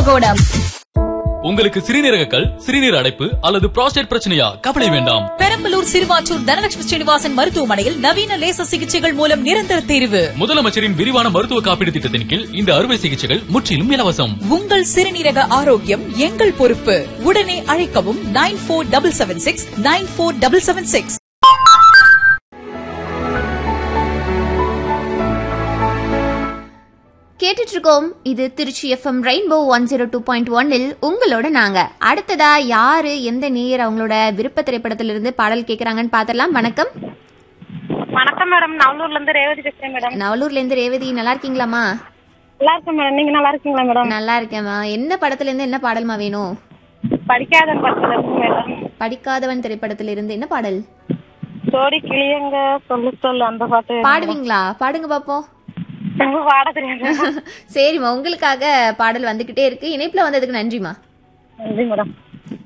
கும்பகோணம் உங்களுக்கு சிறுநீரக கல் சிறுநீர் அடைப்பு அல்லது புரோஸ்டேட் பிரச்சனையா கவலை வேண்டாம் பெரம்பலூர் சிறுவாச்சூர் தனலட்சுமி ஸ்ரீனிவாசன் மருத்துவமனையில் நவீன லேசர் சிகிச்சைகள் மூலம் நிரந்தர தீர்வு முதலமைச்சரின் விரிவான மருத்துவ காப்பீடு திட்டத்தின் கீழ் இந்த அறுவை சிகிச்சைகள் முற்றிலும் இலவசம் உங்கள் சிறுநீரக ஆரோக்கியம் எங்கள் பொறுப்பு உடனே அழைக்கவும் nine four double seven six nine four double seven six கேட்டுட்டு இருக்கோம் இது Trichy FM rainbow one zero two point ஒன்னில் உங்களோட நாங்க அடுத்ததா யாரு எந்த நேயர் அவங்களோட விருப்ப திரைப்படத்திலிருந்து பாடல் கேக்குறாங்கன்னு பாத்திரலாம் வணக்கம் வணக்கம் மேடம் நவலூர்ல இருந்து ரேவதி பேசுறேன் மேடம் நவலூர்ல இருந்து ரேவதி நல்லா இருக்கீங்களாமா நல்லா இருக்கேன் மேடம் நீங்க நல்லா இருக்கீங்களா மேடம் நல்லா இருக்கேம்மா என்ன படத்துல இருந்து என்ன பாடல்மா வேணும் படிக்காத படத்துல இருக்கு மேடம் படிக்காதவன் திரைப்படத்துல இருந்து என்ன பாடல் ஜோடி கிளியங்க சொல்லு சொல்லு அந்த பாட்டு பாடுவீங்களா பாடுங்க பாப்போம் எனக்கு பாட தெரியாது சரிம்மா உங்களுக்காக பாடல் வந்துகிட்டே இருக்கு இணைப்புல வந்ததுக்கு நன்றிமா நன்றி மேடம்